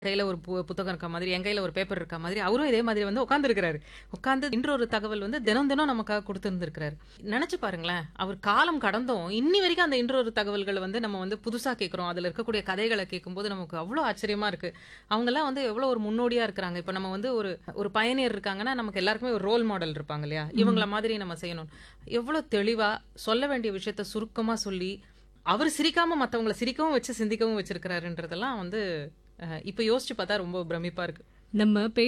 கையில ஒரு பு புத்தகம் இருக்க மாதிரி, என் கையில ஒரு பேப்பர் இருக்க மாதிரி, அவரும் இதே மாதிரி வந்து உட்கார்ந்திருக்கிறாரு. உட்கார்ந்து இன்றொரு தகவல் வந்து தினம் தினம் நமக்காக குடுத்திருந்திருக்கிறாரு. நெனச்சு பாருங்களேன், அவர் காலம் கடந்தும் இன்னி வரைக்கும் அந்த இன்றொரு தகவல்கள வந்து நம்ம வந்து புதுசா கேட்கிறோம். அதுல இருக்கக்கூடிய கதைகள கேட்கும்போது நமக்கு அவ்ளோ ஆச்சரியமா இருக்கு. அவங்கலாம் வந்து எவ்ளோ ஒரு முன்னோடியா இருக்கிறாங்க. இப்ப நம்ம வந்து ஒரு ஒரு பயனியர் இருக்காங்கன்னா, நமக்கு எல்லாருக்குமே ஒரு ரோல் மாடல் இருப்பாங்க இல்லையா? இவங்கள ம். மாதிரி நம்ம செய்யணும். எவ்ளோ தெளிவா சொல்ல வேண்டிய விஷயத்த சுருக்கமா சொல்லி, அவரு சிரிக்காம மத்தவங்கள சிரிக்கவும் வச்சு, சிந்திக்கவும் வச்சிருக்கிறாருன்றதெல்லாம் வந்து அ இப்ப யோசிச்சு பார்த்தா ரொம்ப பிரமிப்பா இருக்கு. நம்ம பே